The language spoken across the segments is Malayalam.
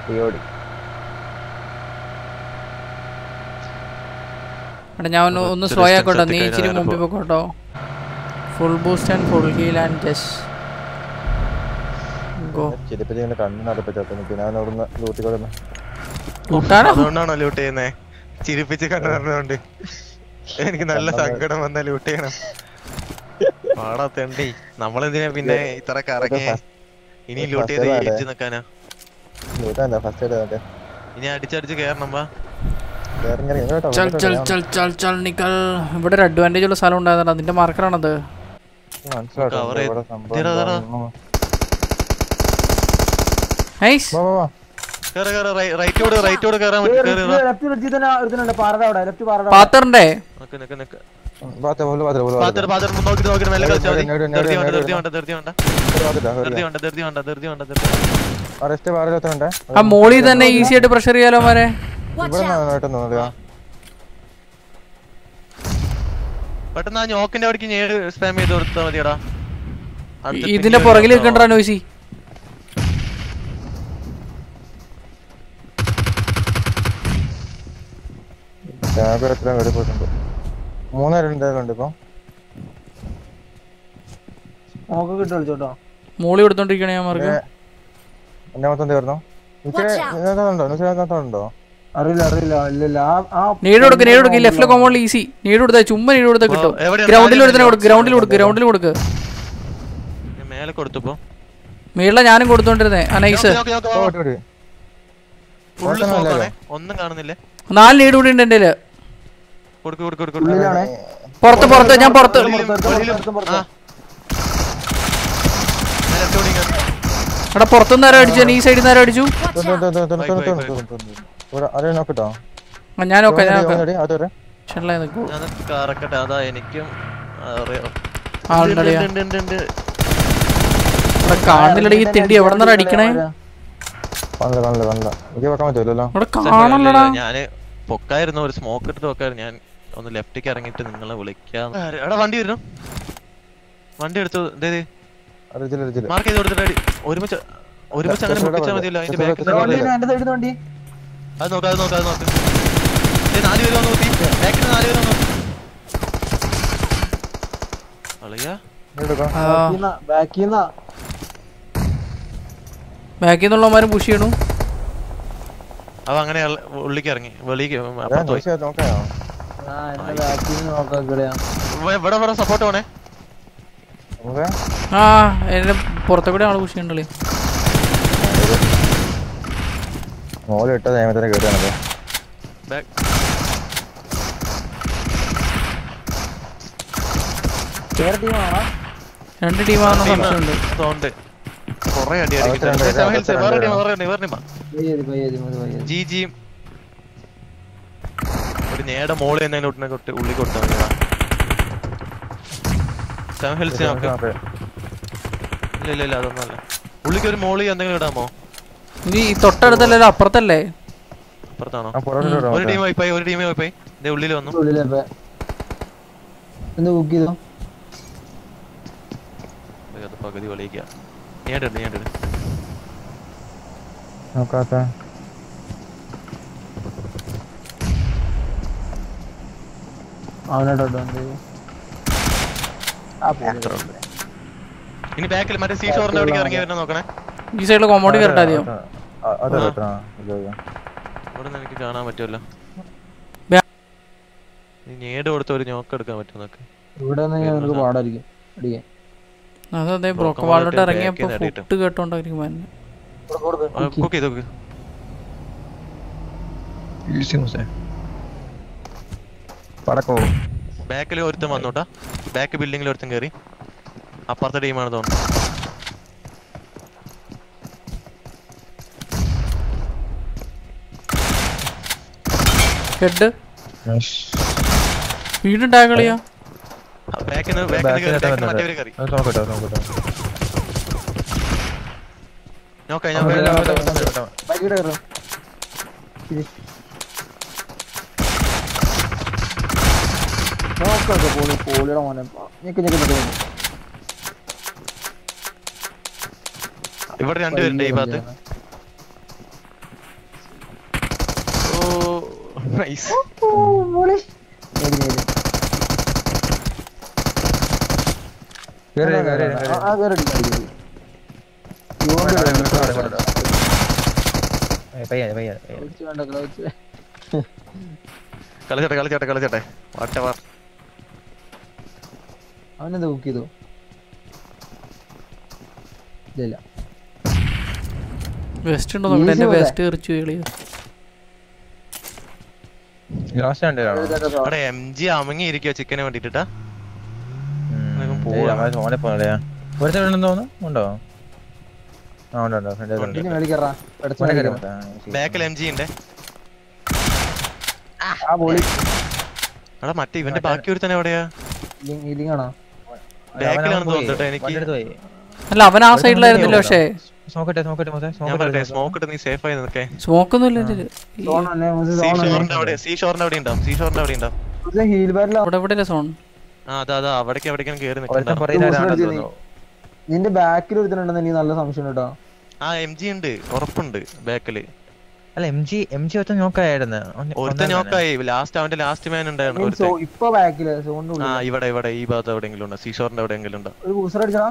ഡിയോടി എടാ ഞാൻ ഒന്ന് ഒന്ന് കുറച്ച് സ്ലോ distance ആക്കോട്ടോ നീ എത്തിക്കഴിഞ്ഞാൽ ഇച്ചിരി നേരെ മുമ്പിൽ പോ. പോക്കോട്ടോ full boost and full heal and just go ചിരിപ്പിച്ച് ഇങ്ങനെ കണ്ണ് നടപ്പിച്ചു പിന്നെ അവൻ അവിടുന്ന് ലൂട്ടി കൊടുന്ന് കൂട്ടാനോ അതുകൊണ്ടാണോ ലൂട്ട് ചെയ്യുന്നേ ചിരിപ്പിച്ച് കണ്ടു പറഞ്ഞോണ്ട് എനിക്ക് നല്ല സങ്കടം വന്ന ലൂട്ട് ചെയ്യണം പാടാ തെണ്ടി നമ്മളെന്തിനാ പിന്നെ ഇത്ര കറങ്ങി ഇനി ഒരു ലൂട്ട് ചെയ്ത് first aid എഡ്ജ് നിക്കാനാ ലൂട്ടല്ല ഫസ്റ്റ് എയ്ഡ് നോക്കെ ഇനി അടിച്ചടിച്ച് കേറണം വാ ഇറങ്ങി ഇങ്ങോട്ടോ ചൽ ചൽ ചൽ ചൽ ചൽ നിക്കൽ ഇവിടെ ഒരു അഡ്വാൻറ്റേജ് ഉള്ള സ്ഥലം ഉണ്ടായിരുന്നു അതിന്റെ മാർക്കറാണത് മനസ്സിലാട്ടോ cover ചെയ്ത് ഇവിടെ സംഭവം ഇതെടാ, ഇതെടാ. എന്താണെന്ന്. നൈസ് വാ, വാ, വാ. കേറ് കേറ് റൈറ്റോട് റൈറ്റോട് കേറാൻ പറ്റും കേറി വാ. ലെഫ്റ്റ് ലെഫ്റ്റ് തന്നെ ഒരുത്തനുണ്ട് പാറയുടെ അവിടെ ലെഫ്റ്റ് പാറയുടെ അവിടെ. പാത്തറിന്റെ നിക്ക് നിക്ക് നിക്ക് ബാത്ത് പോല് ബാത്ത് പോല് പാത്തിട്ട് പാത്തിട്ട് നോക്കിട്ട് നോക്കിട്ട് മെല്ലെ കളിച്ചാൽ മതി നേടി, നേടി, ധൃതി വേണ്ട നേടി, ധൃതി നേടി. വേണ്ട ധൃതി വേണ്ട ബാത്തില്ല ധൃതി വേണ്ട ധൃതി വേണ്ട ധൃതി വേണ്ട ധൃതി വേണ്ട റെസ്റ്റ് പാറയിലെത്തണ്ടേ ആ മോളിൽ തന്നെ ഈസി ആയിട്ട് പ്രഷർ ചെയ്യാലോ മാരെ Watch ഇവിടെ out! കേട്ടെന്ന് തോന്നുക പെട്ടെന്ന് ആ ഞോക്കിന്റെ അവിടേക്ക് നേട് സ്പാം ചെയ്ത് കൊടുത്താൽ മതിയടാ അടുത്ത ഇതിന്റെ പിന്നിൽ പുറകിൽ വരുന്ന നിൽക്കണ്ടാ നോയ്സി ക്യാബ് എത്ര കയറി പോയിട്ടുണ്ട് മൂന്നേരം ഉണ്ട് ഇപ്പൊ നോക്ക് കിട്ടി കളിച്ചോട്ടോ മോളി കൊടുത്തോണ്ടിരിക്കണേ ഞാൻ മാർക്ക് എന്നെ മൊത്തം തീർന്നു Watch out. ഇതിനകത്തുണ്ടോ ഇതിനകത്തുണ്ടോ അറിയില്ല അറിയില്ല ഇല്ല ഇല്ല ആ ആ നീട് കൊടുക്ക് നീട് കൊടുക്ക് ലെഫ്റ്റിലെ കോമ്പൗണ്ടിൽ ഈസി നീട് കൊടുത്താ ചുമ്മാ നീട് കൊടുത്താൽ കിട്ടും ഓ, എവിടെയാണ്? ഗ്രൗണ്ടിൽ താഴെ ഒരുത്തനെ കൊടുക്ക് ഗ്രൗണ്ടിൽ കൊടുക്ക് ഗ്രൗണ്ടിൽ കൊടുക്ക് ഞാൻ മേലെ കൊടുത്തപ്പോ മേളിലെ ഞാനും കൊടുത്തോണ്ടിരുന്നേ ആ നൈസ് നോക്ക്, നോക്ക്, ഓ, നോക്ക്. ഓടി, ഓടി. ഫുള്ള് ഓട്ടം smoke നല്ലതാ. ആണേ. ഒന്നും കാണുന്നില്ലേ നാല് നീട് കൂടി ഉണ്ട് എൻ്റെ കയ്യില്. കൊടുക്ക് കൊടുക്ക് കൊടുക്ക് കൊടുക്ക്. ഉള്ളിലാണേ പുറത്ത് പുറത്ത് ഞാൻ പുറത്ത് വെളിയിലും, വെളിയിലും. ആ. ഞാൻ left ഓടി ഇങ്ങ്. എടാ പുറത്തുനിന്ന് ആരോ അടിച്ചു ഈ സൈഡിൽ നിന്ന് ആരോ അടിച്ചു Watch തുറന്ന്, out! തുറന്ന്, തുറന്ന്, ബൈ, തുറന്ന്, ബൈ, തുറന്ന്, ബൈ. തുറന്ന്, തുറന്ന്. ഇവിടെ ആരെയും നോക്കിട്ടോ ആ, ഞാൻ നോക്കാം ഞാൻ നോക്കാം ഓടി, അത് വരെ. ഷെല്ലായി നിൽക്കൂ ഞാൻ കറക്കട്ടെ അതാ എനിക്കും അറിയാം ആളുണ്ടറിയാ ഉണ്ട്, ഉണ്ട്, ഉണ്ട്, ഉണ്ട്. ഇവിടെ കാണില്ലടി ഈ തിണ്ടി എവിടെ നിന്നാണ് അടിക്കണേ കാണില്ല കാണില്ല കാണില്ല എനിക്ക് വെക്കാൻ പറ്റുമല്ലോ ഇവിടെ ഇല്ല, കാണണല്ലടാ ഇല്ല, ഞാന് പൊക്കായിരുന്നു ഒരു സ്മോക്ക് എടുത്ത് വെക്കായിരുന്നു ഞാൻ ഒന്ന് ലെഫ്റ്റിക്ക് ഇറങ്ങിയിട്ട് നിങ്ങളെ വിളിക്കാം എടാ വണ്ടി വരുന്നു വണ്ടി എടുത്തു ദേ, ദേ. അറിയിച്ചില്ല അറിയിച്ചില്ല മാർക്ക് ചെയ്ത് കൊടുത്തിട്ട് അടി. ഒരുമിച്ച് ഒരുമിച്ച് അങ്ങനെ ടെസ്റ്റ് പൊട്ടിച്ചാൽ ഇവിടെ മതിയല്ലോ അതിന്റെ ടെസ്റ്റ് ബാക്കിൽ ഇവിടെ വണ്ടി എന്റെ സൈഡിൽ വണ്ടി അത് നോക്ക് അത് നോക്ക് അത് നോക്ക് ദേ, നാല് പേര് വന്ന് നോക്കി ബാക്കിൽ നാല് പേര് വന്നു അളിയാ എടുക്കാം ബാക്കിൽ നിന്നാ ബാക്കിൽ നിന്നുള്ളവന്മാരും പുഷ് ചെയ്യണു അവ അങ്ങനെ അള്ള- ഉള്ളിക്ക് ഇറങ്ങി വെളിക്ക് അതെ അപ്പുറത്ത് പോയി നോക്കിയാ നോക്കായോ ആ എന്റെ ബാക്കിൽ നിന്ന് നോക്കാം ഇവിടെയാ ഇവിടെ ഇവിടെ ഇവിടെ സപ്പോർട്ട് പോണേ നമുക്ക് ആ എന്റെ പുറത്തെ കൂടെ ആള് പുഷ് ചെയ്യണ്ടല്ലേ മോളിൽ ഇട്ട നിയമത്തിന് കേട്ടാണല്ലോ ബാക്ക് വേറെ ടീമാണോ രണ്ട് ടീമാണെന്ന് സംശയമുണ്ട് തോണ്ട് കൊറേ അടി അവർക്ക് രണ്ട് അടിക്കും പേര്, അവർക്ക് വേറെ രണ്ട് ടീം പേര്. വേറെ ടീം വേറെ ടീമാ പയ്യേതി പയ്യേതി മതി പയ്യേതി ജി ജിയും ഒരു നേട മോള് എന്തെങ്കിലും ഒട്ടിനെ കൊട്ട് ഉള്ളി കൊടുത്താൽ മതി സെവൻ ഹെൽസ് നോക്ക് ഇല്ല ഇല്ല ഇല്ല അതൊന്നും അല്ല ഉള്ളിക്ക് ഒരു മോളി എന്തെങ്കിലും ഇടാമോ നീ ഈ തൊട്ടടുത്തല്ലല്ലോ അപ്പുറത്തല്ലേ അപ്പുറത്താണോ ആ പുറകിലോട്ട് ഒരു നോക്കാം. ടീം വൈപ്പായി ഒരു ടീം വൈപ്പായി ഇതേ ഉള്ളിൽ വന്നു ഉള്ളിലപ്പ എന്ത് ബുക്ക് ചെയ്തോ ഏയ് അത് പകുതി വെളിയിക്കുക നേടിട്ട് നേടിട്ട് നോക്കാത്ത അവനോട്ടോ വണ്ടി ആ പോയി ഇനി ബാക്കിൽ മറ്റേ സീ ഷോറിന്റെ അവിടേക്ക് ഇറങ്ങി വരുന്ന നോക്കണേ ഈ സൈഡിൽ കോമ്പൗണ്ടിൽ കയറട്ടെ ആദ്യം ആ, അതെ ആ. അതെ ആ, ഇല്ല, ഇല്ല. ഇവിടെ നിന്ന് എനിക്ക് കാണാൻ പറ്റുമല്ലോ ബാ- നീ നേട് കൊടുത്ത ഒരു ഞോക്ക് എടുക്കാൻ പറ്റും നോക്ക് ഇവിടെ നിന്ന് നിനക്ക് പാടായിരിക്കും അടിക്കാൻ അതെ അതെ ബ്രോക്കൻ ബ്രോക്കൻ വാളിലോട്ട് വാളിലോട്ട് ഇറങ്ങിയപ്പോ back ചെയ്ത് ഫുഡ് കേട്ടോണ്ടായിരിക്കും മന്നെ കുക്ക് ചെയ്ത് നോക്ക് പടക്കോ ബാക്കിൽ ഒരുത്തൻ വന്നോട്ടാ ബാക്ക് ബിൽഡിങ്ങിൽ ഒരുത്തൻ കയറി അപ്പുറത്തെ ടീമാണ് തോന്നുന്നു ഹെഡ് വീണ്ടും ടാഗ് കളിയാ ബാക്കിൽ നിന്ന് ബാക്കിൽ നിന്ന് കയറി ബാക്കിൽ മറ്റേവര് കയറി അത് നോക്കട്ടെ അത് നോക്കട്ടെ നോക്കാം ഞാൻ അവിടെ, വേഗം- അവിടെ, അവിടെ, അവിടെ. ബൈക്കിടെ കയറും നോക്കൊക്കെ പോളി പോളിയുടെ മോനെ ഞെക്ക് ഞെക്ക് ഞെക്ക് ഞെക്ക്. ഇവിടെ രണ്ടുപേരുണ്ട് ഈ ഭാഗത്ത് നൈസ് നേടി, നേടി. കേറി ആ, കേറി ആ, ആ, കേറി അടിക്ക്, അടിക്ക്, അടിക്ക്. ഇതുകൊണ്ട് വേണ്ട, പയ്യ പയ്യ ക്ലൗച്ച് വേണ്ട, ക്ലൗച്ച്. കളിച്ചട്ടെ കളിച്ചട്ടെ കളിച്ചട്ടെ വാട്ടവർ അവനെന്താ കുക്ക് ചെയ്തു ഇല്ല വെസ്റ്റ് ഉണ്ടോ നോക്കട്ടെ എന്റെ Easy വെസ്റ്റ് എറിച്ചു കളിയോ ലാസ്റ്റ് രണ്ടിലാണ് അവിടെ എം ജി അമങ്ങി ഇരിക്കോ ചിക്കന് വേണ്ടിട്ടാ നിനക്ക് പോവാ. പോവാ ഫോണിൽ പോലെയാ ഒരുത്തൻ ഉണ്ടെന്ന് തോന്നുന്നു ഉണ്ടോ ആ ഉണ്ട് ഉണ്ട് ഫ്രണ്ട് ഉണ്ട് പിന്നെ മേളിക്കറാ മോനെ കയറി ബാക്കിൽ എം ജി ഉണ്ട് ആ ബോളി എടാ മറ്റേ ഇവന്റെ ബാക്കി ഒരുത്തൻ എവിടെയാ ഹീലിംഗ് ആണോ ബാക്കിലാണെന്ന് തോന്നുന്നു എനിക്ക് പോയി അല്ല അവൻ ആ സൈഡിലായിരുന്നില്ല പക്ഷേ നോക്കട്ടെ നോക്കട്ടെ മോത്തെ ഞാൻ പറയട്ടെ സ്മോക്ക് ഇട്ട് നീ സേഫ് ആയി നിൽക്കേ സ്മോക്ക് ഒന്നും ഇല്ല ഇതില്. ഈ- സോൺ അല്ലേ മുസ് സീ സോൺ ഷോറിന്റെ അവിടെ സീ ഷോറിന്റെ അവിടെ ഉണ്ടാവും സീ ഷോറിന്റെ അവിടെ ഉണ്ടാവും അല്ലേ ഹീൽ ബാരിലാ അവിടെ ഇവിടെ സോൺ ആ അതാ അതാ അവിടേക്ക് എവിടേക്കും കേറി ഒരുത്തൻ നിൽക്കണ്ട പുറകിൽ ഇത് ആരാണെന്ന് ബൂസ്റ്റ് തോന്നുന്നു നിന്റെ ബാക്കിൽ ഒരുത്തനുണ്ടെന്ന് എനിക്ക് നല്ല സംശയം കേട്ടോ ആ എം ജി ഉണ്ട് ഉറപ്പുണ്ട് ബാക്കില് അല്ല എം ജി എം ജി ഒറ്റ നോക്കായിരുന്നു ഒരുത്തൻ നോക്കായി ലാസ്റ്റ് അവന്റെ ലാസ്റ്റ് മാൻ ഉണ്ടായിരുന്നു സോ ഒരുത്തൻ ഇപ്പൊ ബാക്കില് സോണിന്റെ ആ ഉള്ളിൽ ഇവിടെ ഇവിടെ ഈ ഭാഗത്ത് എവിടെയെങ്കിലും ഉണ്ടോ സീഷോറിന്റെ എവിടെയെങ്കിലും ഉണ്ടോ ഒരു ബൂസ്റ്റർ അടിച്ചാ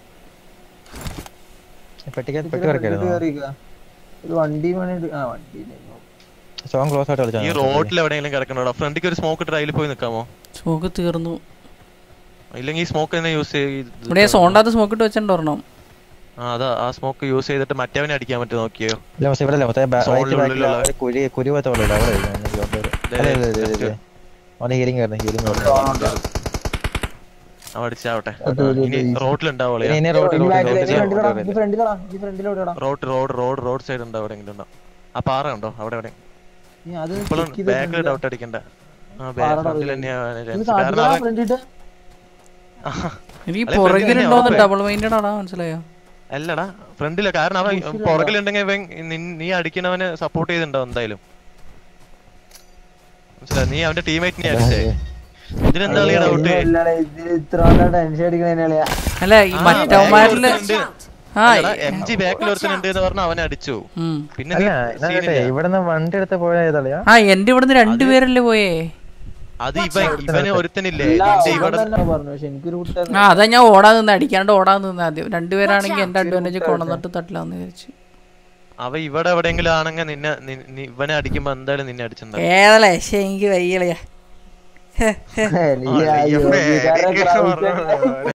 പെട്ടിക്കകത്ത് പെട്ടി കിടക്കായിരുന്നു ഒരു വണ്ടി വേണേ ആ വണ്ടി സോങ് ക്ലോസ് ആയിട്ട് ഈ കളിച്ചാൽ റോഡിൽ എവിടെയെങ്കിലും കിടക്കണോ ഫ്രണ്ടിക്ക് ഒരു സ്മോക്ക് ഇട്ട് അതിൽ പോയി നിൽക്കാമോ സ്മോക്ക് തീർന്നു ഇല്ലെങ്കിൽ ഈ സ്മോക്ക് തന്നെ യൂസ് ഇവിടെ സോണ്ടാത്ത് സ്മോക്ക് ഇട്ട് വെച്ചിട്ടുണ്ട് ഒരെണ്ണം ആ അതാ ആ സ്മോക്ക് യൂസ് ചെയ്തിട്ട് മറ്റവനെ അടിക്കാൻ പറ്റും നോക്കിയോ ഇല്ല പക്ഷെ ഇവിടെ മൊത്തം സോണിന്റെ ഉള്ളിലുള്ള- കുരി കുരി പോലത്തെ പോലെ അവിടെ ദേ, അവന് ഹീലിംഗ് ആയിരുന്നു ഹീലിംഗ് അവ അടിച്ചാവട്ടെ അതെ, അതെ, ഇനി അതെ. റോഡിലുണ്ടാവുള്ളൂ ഇനി റോഡ് ഈ ബാക്കിൽ റോഡ് ഫ്രണ്ടിലടാ ഈ ഫ്രണ്ടിലടാ ഈ ഫ്രണ്ടിലോടാ road road road road side ഉണ്ടോ എവിടെയെങ്കിലും ഉണ്ടോ ആ പാറ ഉണ്ടോ അവിടെ എവിടെ നീ അത് ഇപ്പോഴും check ചെയ്ത് ബാക്കിൽ ഫ്രണ്ടിലാ. ഡൗട്ട് അടിക്കണ്ട ആ പാറയുടെ ഫ്രണ്ടിൽ ഉള്ളിൽ. തന്നെയാ ഇത് കാരണം കാട്ടിലാ അവൻ ഫ്രണ്ടിട്ട് എനിക്ക് അല്ല, പുറകിലുണ്ടോന്ന് ഫ്രണ്ടിൽ ഡബിൾ മൈൻഡഡ് ആടാ മനസ്സിലായോ അല്ലടാ ഫ്രണ്ടില് കാരണം അവൻ പുറകിലുണ്ടെങ്കിൽ ഇവൻ നിൻ- നീ അടിക്കണവന് സപ്പോർട്ട് ചെയ്തിട്ടുണ്ടാവും എന്തായാലും മനസ്സിലായി നീ അവന്റെ ടീമേറ്റിനെ അടിച്ചേ ഇതിനെന്താ കളിയാ ഡൗട്ട് ഇത്ര ടെൻഷൻ അടിക്കണേനാളിയാ അല്ല ഈ മറ്റവന്മാരില് ആ എം ജി ബാക്കിൽ ഒരുത്തനുണ്ട് എന്ന് പറഞ്ഞ അവനെ അടിച്ചു ഉം. പിന്നെ അല്ല നീ ഞാൻ scene കേട്ടെ ഇല്ല. ഇവിടുന്ന് വണ്ടി എടുത്ത് പോയ ഏതളിയാ ആ എന്റെ ഇവിടുന്ന് രണ്ടുപേരല്ലേ പോയേ അത് ഇവൻ ഇവന് ഒരുത്തനില്ലേ ഇല്ല, നിന്റെ അവൻ ഇവിടെ തന്നെ പറഞ്ഞു പക്ഷെ എനിക്കൊരു കുട്ടൻ ആ അതാ ഞാൻ ഓടാൻ നിന്ന് അടിക്കാണ്ട് ഓടാൻ നിന്ന് ആദ്യം രണ്ടുപേരാണെങ്കിൽ എന്റെ അഡ്വാൻറ്റേജ് കൊണ്ടുവന്നിട്ട് തട്ടില്ലാന്ന് വിചാരിച്ചു അവ ഇവിടെ എവിടെയെങ്കിലും ആണെങ്കിൽ നിന്നെ നി- നി- ഇവനെ അടിക്കുമ്പോ എന്തായാലും നിന്നെ അടിച്ചിട്ടുണ്ടാവും ഏതല്ലേ പക്ഷെ എനിക്ക് വയ്യളയാ നീ ആ യോഗിക്കാരനെ ക്രൗച്ച്